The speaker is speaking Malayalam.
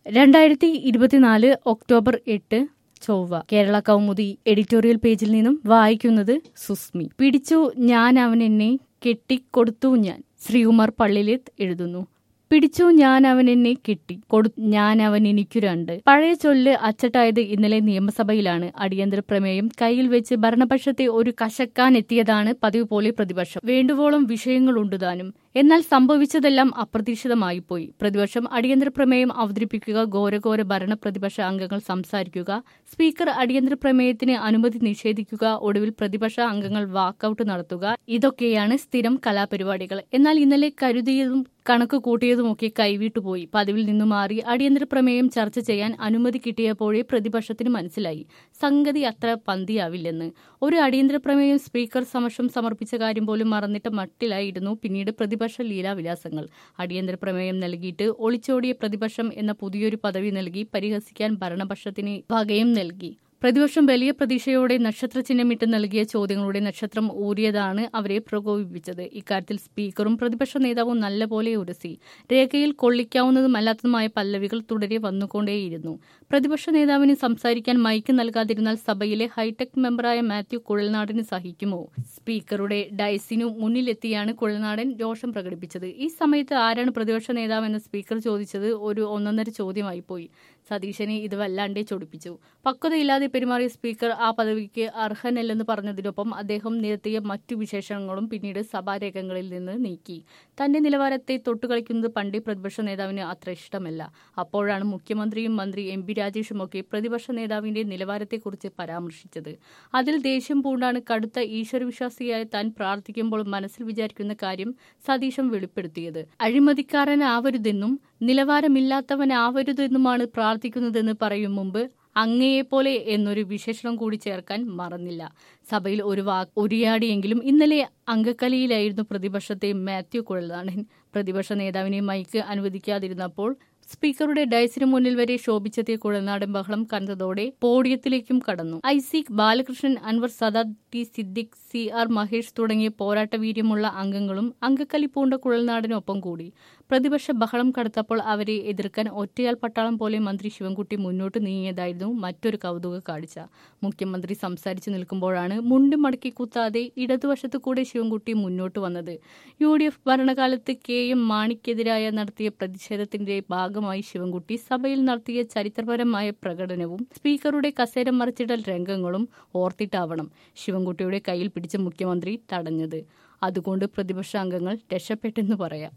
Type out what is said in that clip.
രണ്ടായിരത്തി ഇരുപത്തിനാല് ഒക്ടോബർ എട്ട് ചൊവ്വ കേരള കൗമുദി എഡിറ്റോറിയൽ പേജിൽ നിന്നും വായിക്കുന്നത് സുസ്മി പിടിച്ചു ഞാൻ അവനെന്നെ കെട്ടിക്കൊടുത്തു ഞാൻ ശ്രീകുമാർ പള്ളിലേത്ത് എഴുതുന്നു പിടിച്ചു ഞാൻ അവൻ എന്നെ കെട്ടി കൊടു ഞാൻ അവൻ എനിക്കു രണ്ട് പഴയ ചൊല്ല് അച്ചട്ടായത് ഇന്നലെ നിയമസഭയിലാണ് അടിയന്തര പ്രമേയം കയ്യിൽ വെച്ച് ഭരണപക്ഷത്തെ ഒരു കശക്കാൻ എത്തിയതാണ് പതിവ് പോലെ പ്രതിപക്ഷം വേണ്ടുവോളം വിഷയങ്ങളുണ്ട് താനും എന്നാൽ സംഭവിച്ചതെല്ലാം അപ്രതീക്ഷിതമായി പോയി പ്രതിപക്ഷം അടിയന്തര പ്രമേയം അവതരിപ്പിക്കുക ഘോരഘോര ഭരണ പ്രതിപക്ഷ അംഗങ്ങൾ സംസാരിക്കുക സ്പീക്കർ അടിയന്തര പ്രമേയത്തിന് അനുമതി നിഷേധിക്കുക ഒടുവിൽ പ്രതിപക്ഷ അംഗങ്ങൾ വാക്കൌട്ട് നടത്തുക ഇതൊക്കെയാണ് സ്ഥിരം കലാപരിപാടികൾ എന്നാൽ ഇന്നലെ കരുതിയതും കണക്ക് കൂട്ടിയതുമൊക്കെ കൈവിട്ടുപോയി പതിവിൽ നിന്നു മാറി അടിയന്തര പ്രമേയം ചർച്ച ചെയ്യാൻ അനുമതി കിട്ടിയപ്പോഴേ പ്രതിപക്ഷത്തിന് മനസ്സിലായി സംഗതി അത്ര പന്തിയാവില്ലെന്ന് ഒരു അടിയന്തര പ്രമേയം സ്പീക്കർ സമക്ഷം സമർപ്പിച്ച കാര്യം പോലും മറന്നിട്ട മട്ടിലായിരുന്നു പിന്നീട് പ്രതിപക്ഷ ലീലാവിലാസങ്ങൾ അടിയന്തര പ്രമേയം നൽകിയിട്ട് ഒളിച്ചോടിയ പ്രതിപക്ഷം എന്ന പുതിയൊരു പദവി നൽകി പരിഹസിക്കാൻ ഭരണപക്ഷത്തിന് വകയും നൽകി പ്രതിപക്ഷം വലിയ പ്രതീക്ഷയോടെ നക്ഷത്ര ചിഹ്നമിട്ട് നൽകിയ ചോദ്യങ്ങളുടെ നക്ഷത്രം ഊരിയതാണ് അവരെ പ്രകോപിപ്പിച്ചത് ഇക്കാര്യത്തിൽ സ്പീക്കറും പ്രതിപക്ഷ നേതാവും നല്ലപോലെ ഉരസി രേഖയിൽ കൊള്ളിക്കാവുന്നതുമല്ലാത്തതുമായ പല്ലവികൾ തുടരെ വന്നുകൊണ്ടേയിരുന്നു പ്രതിപക്ഷ നേതാവിന് സംസാരിക്കാൻ മൈക്ക് നൽകാതിരുന്നാൽ സഭയിലെ ഹൈടെക് മെമ്പറായ മാത്യു കുഴൽനാടിന് സഹിക്കുമോ സ്പീക്കറുടെ ഡയസിനു മുന്നിലെത്തിയാണ് കുഴൽനാടൻ രോഷം പ്രകടിപ്പിച്ചത് ഈ സമയത്ത് ആരാണ് പ്രതിപക്ഷ നേതാവെന്ന് സ്പീക്കർ ചോദിച്ചത് ഒരു ഒന്നൊന്നര ചോദ്യമായി പോയി സതീശനെ ഇത് വല്ലാണ്ടേ ചൊടിപ്പിച്ചു പക്വതയില്ലാതെ പെരുമാറിയ സ്പീക്കർ ആ പദവിക്ക് അർഹനല്ലെന്ന് പറഞ്ഞതിനൊപ്പം അദ്ദേഹം നിരത്തിയ മറ്റു വിശേഷങ്ങളും പിന്നീട് സഭാരേഖകളിൽ നിന്ന് നീക്കി തന്റെ നിലവാരത്തെ തൊട്ടുകളിക്കുന്നത് പണ്ടേ പ്രതിപക്ഷ നേതാവിന് അത്ര ഇഷ്ടമല്ല അപ്പോഴാണ് മുഖ്യമന്ത്രിയും മന്ത്രി എം പി രാജേഷുമൊക്കെ പ്രതിപക്ഷ നേതാവിന്റെ നിലവാരത്തെക്കുറിച്ച് പരാമർശിച്ചത് അതിൽ ദേഷ്യം പൂണ്ടാണ് കടുത്ത ഈശ്വരവിശ്വാസിയായ താൻ പ്രാർത്ഥിക്കുമ്പോൾ മനസ്സിൽ വിചാരിക്കുന്ന കാര്യം സതീശം വെളിപ്പെടുത്തിയത് അഴിമതിക്കാരനാവരുതെന്നും നിലവാരമില്ലാത്തവനാവരുതെന്നുമാണ് പ്രാർത്ഥിക്കുന്നതെന്ന് പറയും മുമ്പ് അങ്ങയെപ്പോലെ എന്നൊരു വിശേഷണം കൂടി ചേർക്കാൻ മറന്നില്ല സഭയിൽ ഒരു വാ ഉരിയാടിയെങ്കിലും ഇന്നലെ അങ്കക്കലിയിലായിരുന്നു പ്രതിപക്ഷത്തെ മാത്യു കുഴൽനാടൻ പ്രതിപക്ഷ നേതാവിനെ മൈക്ക് അനുവദിക്കാതിരുന്നപ്പോൾ സ്പീക്കറുടെ ഡയസിന് മുന്നിൽ വരെ ശോഭിച്ചെത്തിയ കുഴൽനാടൻ ബഹളം കണ്ടതോടെ പോഡിയത്തിലേക്കും കടന്നു ഐസിക് Balakrishnan Anwar Sadath T Siddique C R Mahesh തുടങ്ങിയ പോരാട്ട വീര്യമുള്ള അംഗങ്ങളും അങ്കക്കലി പൂണ്ട കുഴൽനാടനൊപ്പം കൂടി പ്രതിപക്ഷ ബഹളം കടുത്തപ്പോൾ അവരെ എതിർക്കാൻ ഒറ്റയാൾ പട്ടാളം പോലെ മന്ത്രി ശിവൻകുട്ടി മുന്നോട്ട് നീങ്ങിയതായിരുന്നു മറ്റൊരു കൗതുക കാഴ്ച മുഖ്യമന്ത്രി സംസാരിച്ചു നിൽക്കുമ്പോഴാണ് മുണ്ടും മടക്കി കുത്താതെ ഇടതുവശത്തു കൂടെ ശിവൻകുട്ടി മുന്നോട്ട് വന്നത് യു ഡി എഫ് ഭരണകാലത്ത് കെ എം മാണിക്കെതിരായ നടത്തിയ പ്രതിഷേധത്തിന്റെ ഭാഗമായി ശിവൻകുട്ടി സഭയിൽ നടത്തിയ ചരിത്രപരമായ പ്രകടനവും സ്പീക്കറുടെ കസേര മറിച്ചിടൽ രംഗങ്ങളും ഓർത്തിട്ടാവണം ശിവൻകുട്ടിയുടെ കയ്യിൽ പിടിച്ച മുഖ്യമന്ത്രി തടഞ്ഞത് അതുകൊണ്ട് പ്രതിപക്ഷ അംഗങ്ങൾ രക്ഷപ്പെട്ടെന്ന് പറയാം